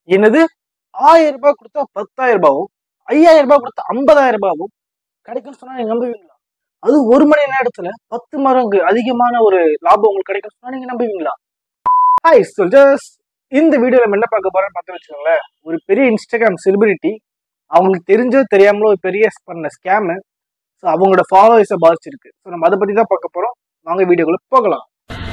என்னது ஆயிரம் ரூபாய் கொடுத்தா பத்தாயிரம் ரூபாவும் ஐயாயிரம் ரூபாய் கொடுத்தா ஐம்பதாயிரம் ரூபாவும் கிடைக்கும்னு சொன்னா நீங்க நம்புவீங்களா அது ஒரு மணி நேரத்துல பத்து மடங்கு அதிகமான ஒரு லாபம் உங்களுக்கு கிடைக்கும் சொன்னா நீங்க நம்புவீங்களா ஹாய் சோல்ஜர்ஸ் இந்த வீடியோல நம்ம என்ன பார்க்க போறோம்னு பார்த்து வச்சுக்கோங்களேன் ஒரு பெரிய இன்ஸ்டாகிராம் செலிபிரிட்டி அவங்களுக்கு தெரிஞ்சோ தெரியாமலோ ஒரு பெரிய பண்ண ஸ்கேமு ஸோ அவங்களோட ஃபாலோவர்ஸை பாதிச்சிருக்கு ஸோ நம்ம அதை பத்தி தான் பார்க்க போறோம் வாங்க வீடியோக்குள்ள போகலாம்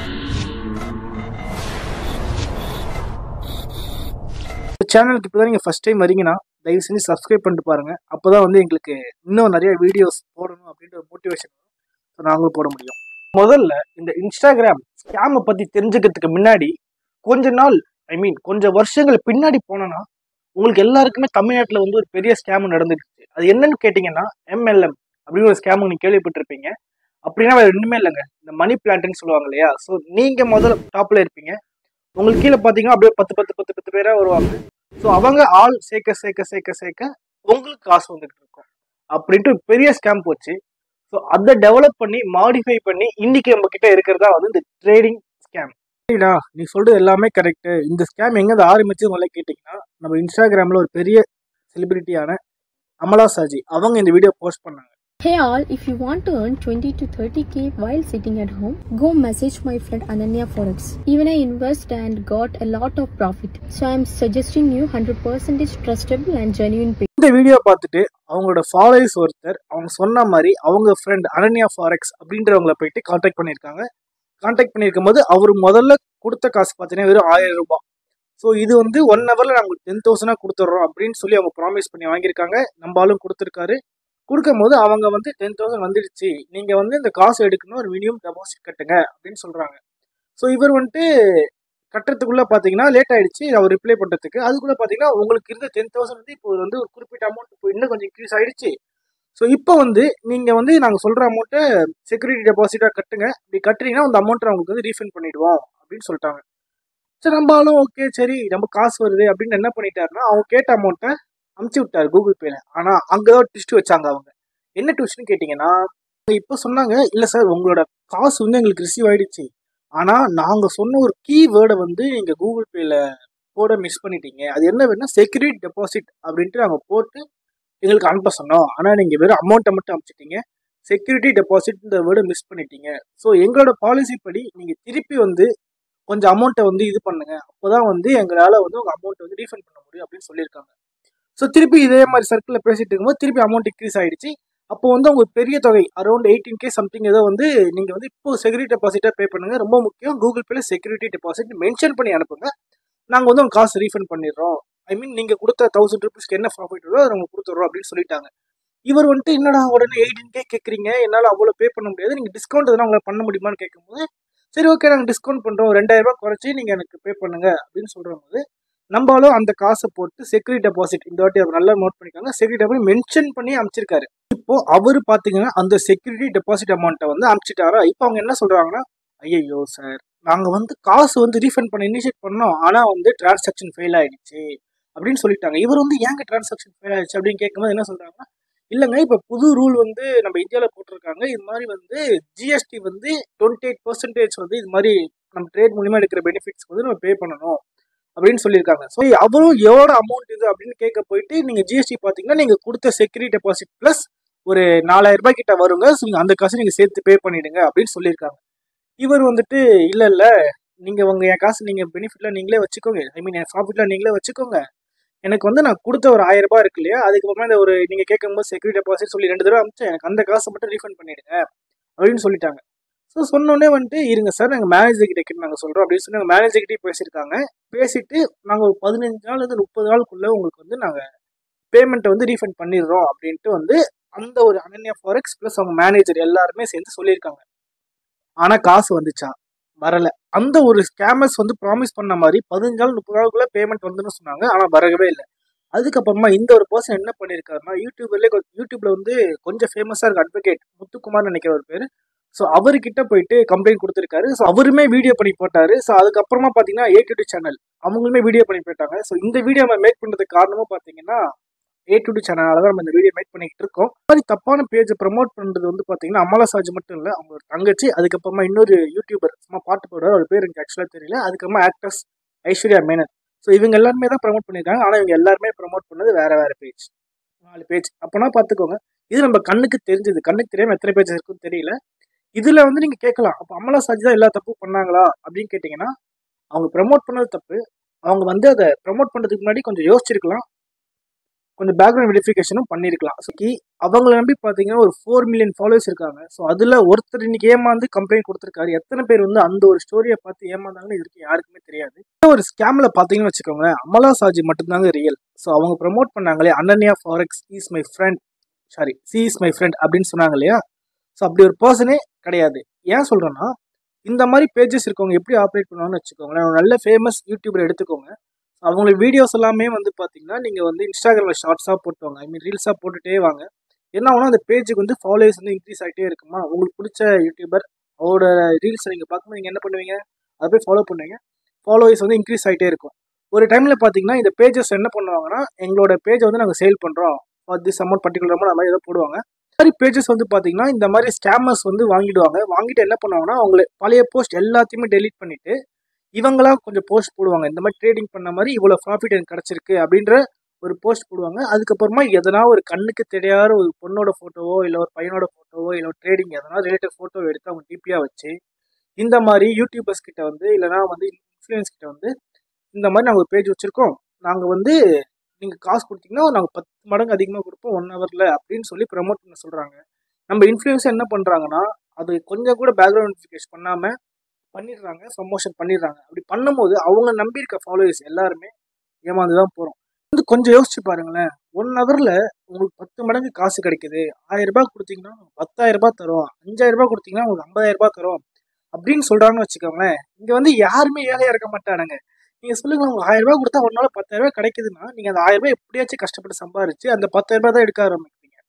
சேனலுக்கு இப்போ தான் நீங்கள் ஃபஸ்ட் டைம் வரீங்கன்னா தயவு செஞ்சு சப்ஸ்கிரைப் பண்ணிட்டு பாருங்க அப்போ தான் வந்து எங்களுக்கு இன்னும் நிறைய வீடியோஸ் போடணும் அப்படின்ற ஒரு மோட்டிவேஷன் ஸோ நாங்களும் போட முடியும் முதல்ல இந்த இன்ஸ்டாகிராம் ஸ்கேமை பற்றி தெரிஞ்சுக்கிறதுக்கு முன்னாடி கொஞ்ச நாள் ஐ மீன் கொஞ்சம் வருஷங்கள் பின்னாடி போனோன்னா உங்களுக்கு எல்லாருக்குமே தமிழ்நாட்டில் வந்து ஒரு பெரிய ஸ்கேம் நடந்துருச்சு அது என்னன்னு கேட்டிங்கன்னா எம்எல்எம் அப்படின்னு ஒரு ஸ்கேம் நீங்கள் கேள்விப்பட்டிருப்பீங்க அப்படின்னா வேறு ரெண்டுமே இல்லைங்க இந்த மணி பிளான்ட்னு சொல்லுவாங்க இல்லையா ஸோ நீங்கள் முதல்ல டாப்பில் இருப்பீங்க உங்களுக்கு கீழே பார்த்தீங்கன்னா அப்படியே பத்து பத்து பத்து பத்து பேராக வருவாங்க ஸோ அவங்க ஆள் சேர்க்க சேர்க்க சேர்க்க சேர்க்க உங்களுக்கு காசு வந்துட்டு இருக்கும் அப்படின்ட்டு ஒரு பெரிய ஸ்கேம் போச்சு ஸோ அதை டெவலப் பண்ணி மாடிஃபை பண்ணி இன்னைக்கு நம்ம கிட்ட இருக்கிறதா வந்து இந்த ட்ரேடிங் ஸ்கேம் சரிடா நீ சொல்றது எல்லாமே கரெக்ட் இந்த ஸ்கேம் எங்க ஆரம்பிச்சு முதல்ல கேட்டிங்கன்னா நம்ம இன்ஸ்டாகிராம்ல ஒரு பெரிய செலிபிரிட்டியான அமலா சாஜி அவங்க இந்த வீடியோ போஸ்ட் பண்ணாங்க Hey all, if you want to earn 20 to 30k while sitting at home, go message my friend Ananya Forex. Even I invest and got a lot of profit. So I'm suggesting you 100% trustable and genuine page. இந்த வீடியோ பார்த்துட்டு அவங்களோட followers ஒருத்தர் அவங்க சொன்ன மாதிரி அவங்க friend Ananya forex அப்படின்றவங்கள போயிட்டு காண்டாக்ட் பண்ணியிருக்காங்க காண்டாக்ட் பண்ணியிருக்கும் போது அவர் முதல்ல கொடுத்த காசு பார்த்தீங்கன்னா வெறும் ஆயிரம் ரூபாய் ஸோ இது வந்து ஒன் ஹவரில் நாங்கள் டென் தௌசண்டாக கொடுத்துட்றோம் அப்படின்னு சொல்லி அவங்க ப்ராமிஸ் பண்ணி வாங்கியிருக்காங்க நம்ம ஆளும் கொடுத்துருக்காரு கொடுக்கும் போது அவங்க வந்து டென் தௌசண்ட் வந்துடுச்சு நீங்கள் வந்து இந்த காசு எடுக்கணும் ஒரு மினிமம் டெபாசிட் கட்டுங்க அப்படின்னு சொல்கிறாங்க ஸோ இவர் வந்துட்டு கட்டுறதுக்குள்ளே பார்த்தீங்கன்னா லேட் ஆயிடுச்சு அவர் ரிப்ளை பண்ணுறதுக்கு அதுக்குள்ளே பார்த்தீங்கன்னா உங்களுக்கு இருந்த டென் தௌசண்ட் வந்து இப்போ வந்து ஒரு குறிப்பிட்ட அமௌண்ட் இப்போ இன்னும் கொஞ்சம் இன்க்ரீஸ் ஆயிடுச்சு ஸோ இப்போ வந்து நீங்கள் வந்து நாங்கள் சொல்கிற அமௌண்ட்டை செக்யூரிட்டி டெபாசிட்டாக கட்டுங்க அப்படி கட்டுறீங்கன்னா அந்த அமௌண்ட்டை அவங்களுக்கு வந்து ரீஃபண்ட் பண்ணிடுவோம் அப்படின்னு சொல்லிட்டாங்க சரி நம்மளும் ஓகே சரி நம்ம காசு வருது அப்படின்னு என்ன பண்ணிட்டாருன்னா அவங்க கேட்ட அமௌண்ட்டை அமுச்சு விட்டாரு கூகுள் பேல ஆனால் அங்கே தான் ட்விஸ்ட் வச்சாங்க அவங்க என்ன ட்விஸ்ட்னு கேட்டிங்கன்னா இப்போ சொன்னாங்க இல்லை சார் உங்களோட காசு வந்து எங்களுக்கு ரிசீவ் ஆயிடுச்சு ஆனால் நாங்கள் சொன்ன ஒரு கீ வேர்டை வந்து நீங்கள் கூகுள் பேல போட மிஸ் பண்ணிட்டீங்க அது என்ன வேணும்னா செக்யூரிட்டி டெபாசிட் அப்படின்ட்டு நாங்கள் போட்டு எங்களுக்கு அனுப்ப சொன்னோம் ஆனால் நீங்கள் வெறும் அமௌண்ட்டை மட்டும் அனுப்பிச்சிட்டீங்க செக்யூரிட்டி டெபாசிட் இந்த வேர்டை மிஸ் பண்ணிட்டீங்க ஸோ எங்களோட பாலிசி படி நீங்கள் திருப்பி வந்து கொஞ்சம் அமௌண்ட்டை வந்து இது பண்ணுங்க அப்போதான் வந்து எங்களால் வந்து உங்கள் அமௌண்ட்டை வந்து ரீஃபண்ட் பண்ண முடியும் அப்படின்னு சொல்லியிருக்காங்க ஸோ திருப்பி இதே மாதிரி சர்க்கிளில் பேசிட்டு இருக்கும்போது திருப்பி அமௌண்ட் இன்க்ரீஸ் ஆயிடுச்சு அப்போ வந்து உங்களுக்கு பெரிய தொகை அரௌண்ட் எயிட்டீன் கே சம்திங் ஏதோ வந்து நீங்கள் வந்து இப்போ செக்யூரிட்டி டெபாசிட்டாக பே பண்ணுங்க ரொம்ப முக்கியம் கூகுள் பேல செக்யூரிட்டி டெபாசிட் மென்ஷன் பண்ணி அனுப்புங்க நாங்கள் வந்து உங்க காசு ரீஃபண்ட் பண்ணிடுறோம் ஐ மீன் நீங்கள் கொடுத்த தௌசண்ட் ருபீஸ்க்கு என்ன ப்ராஃபிட் வருதோ அதை நாங்கள் கொடுத்துட்றோம் அப்படின்னு சொல்லிட்டாங்க இவர் வந்துட்டு என்னடா உடனே எயிட்டீன் கே கேட்குறீங்க என்னால் அவ்வளோ பே பண்ண முடியாது நீங்கள் டிஸ்கவுண்ட் எதனா உங்களை பண்ண முடியுமான்னு கேட்கும்போது சரி ஓகே நாங்கள் டிஸ்கவுண்ட் பண்ணுறோம் ரெண்டாயிரம் ரூபாய் குறைச்சி நீங்கள் எனக்கு பே பண்ணுங்க அப்படின்னு சொல்கிற போது நம்மளும் அந்த காசை போட்டு செக்யூரிட்டி டெபாசிட் இந்த வாட்டி அவர் நல்லா நோட் பண்ணிக்காங்க செக்யூரிட்டி டெபாசிட் மென்ஷன் பண்ணி அனுப்பிச்சிருக்காரு இப்போ அவர் பார்த்தீங்கன்னா அந்த செக்யூரிட்டி டெபாசிட் அமௌண்ட்டை வந்து அனுப்பிச்சிட்டாரா இப்போ அவங்க என்ன சொல்றாங்கன்னா ஐயோ சார் நாங்கள் வந்து காசு வந்து ரீஃபண்ட் பண்ண இனிஷியேட் பண்ணோம் ஆனால் வந்து டிரான்சாக்ஷன் ஃபெயில் ஆயிடுச்சு அப்படின்னு சொல்லிட்டாங்க இவர் வந்து ஏங்க டிரான்சாக்ஷன் ஃபெயில் ஆயிடுச்சு அப்படின்னு கேட்கும்போது என்ன சொல்றாங்கன்னா இல்லைங்க இப்போ புது ரூல் வந்து நம்ம இந்தியாவில் போட்டிருக்காங்க இது மாதிரி வந்து ஜிஎஸ்டி வந்து டுவெண்ட்டி எயிட் பர்சன்டேஜ் வந்து இது மாதிரி நம்ம ட்ரேட் மூலியமா எடுக்கிற பெனிஃபிட்ஸ் வந்து நம்ம பே பண்ணணும் அப்படின்னு சொல்லியிருக்காங்க ஸோ அவரும் எவ்வளோ அமௌண்ட் இது அப்படின்னு கேட்க போயிட்டு நீங்கள் ஜிஎஸ்டி பார்த்தீங்கன்னா நீங்கள் கொடுத்த செக்யூரிட்டி டெபாசிட் ப்ளஸ் ஒரு நாலாயிரம் ரூபாய் கிட்ட வருங்க ஸோ நீங்கள் அந்த காசு நீங்கள் சேர்த்து பே பண்ணிடுங்க அப்படின்னு சொல்லியிருக்காங்க இவர் வந்துட்டு இல்லை இல்லை நீங்கள் உங்கள் என் காசு நீங்கள் பெனிஃபிட்ல நீங்களே வச்சுக்கோங்க ஐ மீன் என் ப்ராஃபிட்ல நீங்களே வச்சுக்கோங்க எனக்கு வந்து நான் கொடுத்த ஒரு ஆயிரம் ரூபாய் இருக்கு இல்லையா அதுக்கப்புறமா இந்த ஒரு நீங்கள் கேட்கும்போது செக்யூரிட்டி டெபாசிட் சொல்லி ரெண்டு தடவை அமிச்சு எனக்கு அந்த காசை மட்டும் ரீஃபண்ட் பண்ணிடுங்க அப்படின்னு சொல்லிட்டாங்க ஸோ சொன்னோடனே வந்துட்டு இருங்க சார் நாங்கள் மேனேஜர் கிட்ட கிட்ட நாங்கள் சொல்கிறோம் அப்படின்னு சொல்லி நாங்கள் மேனேஜர் கிட்டே பேசியிருக்காங்க பேசிட்டு நாங்கள் ஒரு பதினஞ்சு நாள் இருந்து முப்பது நாளுக்குள்ளே உங்களுக்கு வந்து நாங்கள் பேமெண்ட்டை வந்து ரீஃபண்ட் பண்ணிடுறோம் அப்படின்ட்டு வந்து அந்த ஒரு அனன்யா ஃபாரெக்ஸ் ப்ளஸ் அவங்க மேனேஜர் எல்லாருமே சேர்ந்து சொல்லியிருக்காங்க ஆனால் காசு வந்துச்சா வரல அந்த ஒரு ஸ்கேமர்ஸ் வந்து ப்ராமிஸ் பண்ண மாதிரி பதினஞ்சு நாள் முப்பது நாளுக்குள்ள பேமெண்ட் வந்துன்னு சொன்னாங்க ஆனால் வரவே இல்லை அதுக்கப்புறமா இந்த ஒரு பர்சன் என்ன பண்ணியிருக்காருன்னா யூடியூப்லேயே யூடியூப்ல வந்து கொஞ்சம் ஃபேமஸாக இருக்க அட்வொகேட் முத்துக்குமார் நினைக்கிற ஒரு பேர் ஸோ அவர்கிட்ட போயிட்டு கம்ப்ளைண்ட் கொடுத்துருக்காரு ஸோ அவருமே வீடியோ பண்ணி போட்டாரு ஸோ அதுக்கப்புறமா பார்த்தீங்கன்னா ஏ டு சேனல் அவங்களுமே வீடியோ பண்ணி போயிட்டாங்க ஸோ இந்த வீடியோ நம்ம மேக் பண்ணுறதுக்கு காரணமும் பார்த்தீங்கன்னா ஏ டு சேனலால தான் நம்ம இந்த வீடியோ மேக் பண்ணிக்கிட்டு இருக்கோம் இந்த மாதிரி தப்பான பேஜை ப்ரமோட் பண்ணுறது வந்து பார்த்தீங்கன்னா அமலா சாஜ் மட்டும் இல்லை அவங்களோட தங்கச்சி அதுக்கப்புறமா இன்னொரு யூடியூபர் சும்மா பாட்டு போடுறாரு அவர் பேர் எனக்கு ஆக்சுவலாக தெரியல அதுக்கப்புறமா ஆக்ட்ரஸ் ஐஸ்வர்யா மேனன் ஸோ இவங்க எல்லாருமே தான் ப்ரமோட் பண்ணியிருக்காங்க ஆனால் இவங்க எல்லாருமே ப்ரமோட் பண்ணது வேற வேற பேஜ் நாலு பேஜ் அப்போனா பார்த்துக்கோங்க இது நம்ம கண்ணுக்கு தெரிஞ்சது கண்ணுக்கு தெரியாம எத்தனை பேஜ் இருக்குன்னு தெரியல இதுல வந்து நீங்க கேட்கலாம் அப்போ அமலா சாஜி தான் எல்லா தப்பும் பண்ணாங்களா அப்படின்னு கேட்டிங்கன்னா அவங்க ப்ரமோட் பண்ணது தப்பு அவங்க வந்து அதை ப்ரமோட் பண்றதுக்கு முன்னாடி கொஞ்சம் யோசிச்சிருக்கலாம் கொஞ்சம் பேக்ரவுண்ட் வெரிஃபிகேஷனும் பண்ணியிருக்கலாம் ஸோ அவங்கள நம்பி பார்த்தீங்கன்னா ஒரு ஃபோர் மில்லியன் ஃபாலோவர்ஸ் இருக்காங்க ஸோ அதில் ஒருத்தர் இன்னைக்கு ஏமாந்து கம்ப்ளைண்ட் கொடுத்துருக்காரு எத்தனை பேர் வந்து அந்த ஒரு ஸ்டோரியை பார்த்து ஏமாந்தாங்கன்னு இதுக்கு யாருக்குமே தெரியாது இந்த ஒரு ஸ்கேமில் பார்த்தீங்கன்னு வச்சுக்கோங்களேன் அமலா சாஜி மட்டும்தாங்க ரியல் ஸோ அவங்க ப்ரமோட் பண்ணாங்களே Ananya forex is my friend sorry she is my friend அப்படின்னு சொன்னாங்க இல்லையா ஸோ அப்படி ஒரு பர்சனே கிடையாது ஏன் சொல்கிறேன்னா இந்த மாதிரி பேஜஸ் இருக்கவங்க எப்படி ஆப்ரேட் பண்ணுவாங்கன்னு வச்சுக்கோங்களேன் ஒரு நல்ல ஃபேமஸ் யூடியூபர் எடுத்துக்கோங்க அவங்களோட வீடியோஸ் எல்லாமே வந்து பார்த்தீங்கன்னா நீங்கள் வந்து இன்ஸ்டாகிராமில் ஷார்ட்ஸாக போட்டுவாங்க ஐ மீன் ரீல்ஸாக போட்டுகிட்டே வாங்க என்ன ஆகுனா அந்த பேஜுக்கு வந்து ஃபாலோவர்ஸ் வந்து இன்க்ரீஸ் ஆகிட்டே இருக்குமா உங்களுக்கு பிடிச்ச யூடியூபர் அவரோட ரீல்ஸை நீங்கள் பார்க்கும்போது நீங்கள் என்ன பண்ணுவீங்க அதை போய் ஃபாலோ பண்ணுவீங்க ஃபாலோவர்ஸ் வந்து இன்க்ரீஸ் ஆகிட்டே இருக்கும் ஒரு டைமில் பார்த்தீங்கன்னா இந்த பேஜஸ் என்ன பண்ணுவாங்கன்னா எங்களோட பேஜை வந்து நாங்கள் சேல் பண்ணுறோம் for this amount particular amount அந்த மாதிரி ஏதோ போடுவாங்க இந்த மாதிரி பேஜஸ் வந்து பார்த்தீங்கன்னா இந்த மாதிரி ஸ்கேமர்ஸ் வந்து வாங்கிடுவாங்க வாங்கிட்டு என்ன பண்ணுவாங்கன்னா அவங்கள பழைய போஸ்ட் எல்லாத்தையுமே டெலீட் பண்ணிட்டு இவங்களா கொஞ்சம் போஸ்ட் போடுவாங்க இந்த மாதிரி ட்ரேடிங் பண்ண மாதிரி இவ்வளோ ப்ராஃபிட் எனக்கு கிடச்சிருக்கு அப்படின்ற ஒரு போஸ்ட் போடுவாங்க அதுக்கப்புறமா எதனா ஒரு கண்ணுக்கு தெரியாத ஒரு பொண்ணோட ஃபோட்டோவோ இல்லை ஒரு பையனோட ஃபோட்டோவோ இல்லை ஒரு ட்ரேடிங் எதனா ரிலேட்டட் ஃபோட்டோ எடுத்து அவங்க டிபியாக வச்சு இந்த மாதிரி யூடியூபர்ஸ் கிட்ட வந்து இல்லைனா வந்து இன்ஃப்ளூயன்ஸ் கிட்ட வந்து இந்த மாதிரி நாங்கள் ஒரு பேஜ் வச்சுருக்கோம் நாங்கள் வந்து நீங்கள் காசு கொடுத்தீங்கன்னா நாங்கள் பத்து மடங்கு அதிகமாக கொடுப்போம் ஒன் ஹவரில் அப்படின்னு சொல்லி ப்ரமோட் பண்ண சொல்கிறாங்க நம்ம இன்ஃப்ளூயன்ஸ் என்ன பண்ணுறாங்கன்னா அது கொஞ்சம் கூட பேக்ரவுண்ட் வெரிஃபிகேஷன் பண்ணாமல் பண்ணிடுறாங்க ப்ரமோஷன் பண்ணிடுறாங்க அப்படி பண்ணும்போது அவங்க நம்பியிருக்க ஃபாலோவர்ஸ் எல்லாருமே ஏமாந்து தான் போகிறோம் வந்து கொஞ்சம் யோசிச்சு பாருங்களேன் ஒன் ஹவரில் உங்களுக்கு பத்து மடங்கு காசு கிடைக்குது ஆயிரம் ரூபாய் கொடுத்தீங்கன்னா பத்தாயிரம் ரூபாய் தரும் அஞ்சாயிரம் ரூபாய் கொடுத்தீங்கன்னா உங்களுக்கு ஐம்பதாயிரம் ரூபாய் தரும் அப்படின்னு சொல்கிறாங்கன்னு வச்சுக்கோங்களேன் இங்கே வந்து யாருமே ஏழையாக இருக்க மாட்டானுங்க நீங்கள் சொல்லுங்க உங்களுக்கு ஆயிரம் ரூபாய் கொடுத்தா ஒரு நாள் பத்தாயிரம் ரூபாய் கிடைக்குதுன்னா நீங்கள் அந்த ஆயிரம் ரூபாய் எப்படியாச்சும் கஷ்டப்பட்டு சம்பாரிச்சு அந்த பத்தாயிரம் ரூபாய் தான் எடுக்க ஆரம்பிப்பீங்க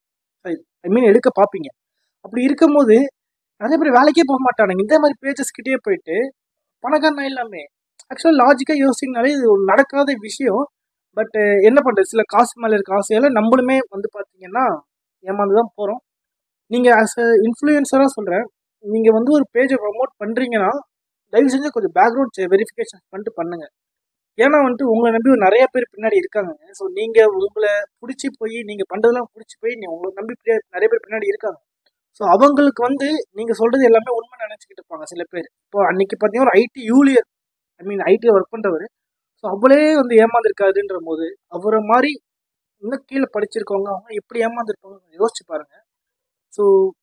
ஐ மீன் எடுக்க பார்ப்பீங்க அப்படி இருக்கும்போது நிறைய பேர் வேலைக்கே போக மாட்டானுங்க இந்த மாதிரி பேஜஸ் கிட்டே போயிட்டு பணக்காரனா இல்லாமே ஆக்சுவலாக லாஜிக்காக யோசிச்சிங்கனாலே இது ஒரு நடக்காத விஷயம் பட் என்ன பண்ணுறது சில காசு மேலே இருக்க ஆசையால் நம்மளுமே வந்து பார்த்தீங்கன்னா ஏமாந்து தான் போகிறோம் நீங்கள் ஆஸ் அ இன்ஃப்ளூயன்சராக சொல்கிறேன் நீங்கள் வந்து ஒரு பேஜை ப்ரமோட் பண்ணுறீங்கன்னா தயவு செஞ்சு கொஞ்சம் பேக்ரவுண்ட் வெரிஃபிகேஷன் பண்ணிட்டு பண்ணுங்க ஏன்னா வந்துட்டு உங்களை நம்பி ஒரு நிறைய பேர் பின்னாடி இருக்காங்க ஸோ நீங்கள் உங்களை பிடிச்சி போய் நீங்கள் பண்ணுறதெல்லாம் பிடிச்சி போய் நீ உங்களை நம்பி பின்னாடி- நிறைய பேர் பின்னாடி இருக்காங்க ஸோ அவங்களுக்கு வந்து நீங்கள் சொல்கிறது எல்லாமே உண்மை நினச்சிக்கிட்டு இருப்பாங்க சில பேர் இப்போ அன்னைக்கு பார்த்தீங்கன்னா ஒரு ஐடி யூலியர் ஐ மீன் ஐடியில் ஒர்க் பண்ணுறவர் ஸோ அவளே வந்து ஏமாந்துருக்காருன்ற போது அவரை மாதிரி இன்னும் கீழே படிச்சிருக்கவங்க அவங்க எப்படி ஏமாந்துருப்பாங்க யோசிச்சு பாருங்க ஸோ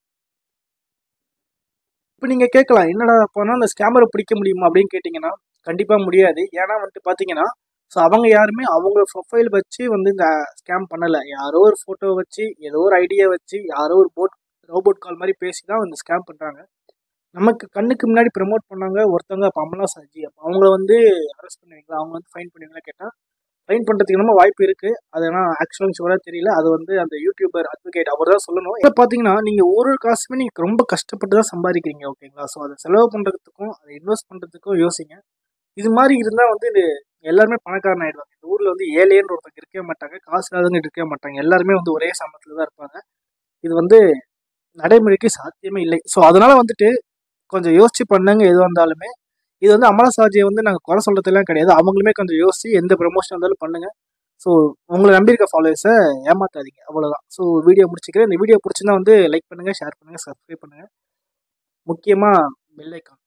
இப்போ நீங்கள் கேட்கலாம் என்னடா அப்போனா அந்த ஸ்கேமரை பிடிக்க முடியுமா அப்படின்னு கேட்டிங்கன்னா கண்டிப்பாக முடியாது ஏன்னா வந்துட்டு பார்த்தீங்கன்னா ஸோ அவங்க யாருமே அவங்க ப்ரொஃபைல் வச்சு வந்து இந்த ஸ்கேம் பண்ணலை யாரோ ஒரு ஃபோட்டோ வச்சு ஏதோ ஒரு ஐடியா வச்சு யாரோ ஒரு போட் ரோபோட் கால் மாதிரி பேசி தான் இந்த ஸ்கேம் பண்ணுறாங்க நமக்கு கண்ணுக்கு முன்னாடி ப்ரமோட் பண்ணாங்க ஒருத்தவங்க அப்போ அமலா சாஜி அப்போ அவங்கள வந்து அரெஸ்ட் பண்ணுவீங்களா அவங்க வந்து ஃபைன் பண்ணுவீங்களா கேட்டால் ஃபைன் பண்ணுறதுக்கு நம்ம வாய்ப்பு இருக்குது அது ஆனால் ஆக்சுவலாக ஷுவராக தெரியல அது வந்து அந்த யூடியூபர் அட்வொகேட் அவர் தான் சொல்லணும் இப்போ பார்த்தீங்கன்னா நீங்கள் ஒரு ஒரு காசுமே நீங்கள் ரொம்ப கஷ்டப்பட்டு தான் சம்பாதிக்கிறீங்க ஓகேங்களா ஸோ அதை செலவு பண்ணுறதுக்கும் அதை இன்வெஸ்ட் பண்ணுறதுக்கும் யோசிங்க இது மாதிரி இருந்தால் வந்து இது எல்லாருமே பணக்காரன் ஆயிடுவாங்க இந்த ஊரில் வந்து ஏழைன்னு ஒருத்தங்க இருக்கவே மாட்டாங்க காசு இல்லாதவங்க இருக்கவே மாட்டாங்க எல்லாருமே வந்து ஒரே சமத்தில் தான் இருப்பாங்க இது வந்து நடைமுறைக்கு சாத்தியமே இல்லை ஸோ அதனால வந்துட்டு கொஞ்சம் யோசிச்சு பண்ணுங்க எது வந்தாலுமே இது வந்து அமலா சாஜியை வந்து நாங்கள் குறை சொல்றதெல்லாம் கிடையாது அவங்களுமே கொஞ்சம் யோசிச்சு எந்த ப்ரமோஷன் இருந்தாலும் பண்ணுங்க ஸோ உங்களை நம்பியிருக்க ஃபாலோவர்ஸை ஏமாத்தாதீங்க அவ்வளோதான் ஸோ வீடியோ முடிச்சுக்கிறேன் இந்த வீடியோ பிடிச்சிருந்தா வந்து லைக் பண்ணுங்க ஷேர் பண்ணுங்க சப்ஸ்கிரைப் பண்ணுங்க முக்கியமாக பெல் ஐக்கான்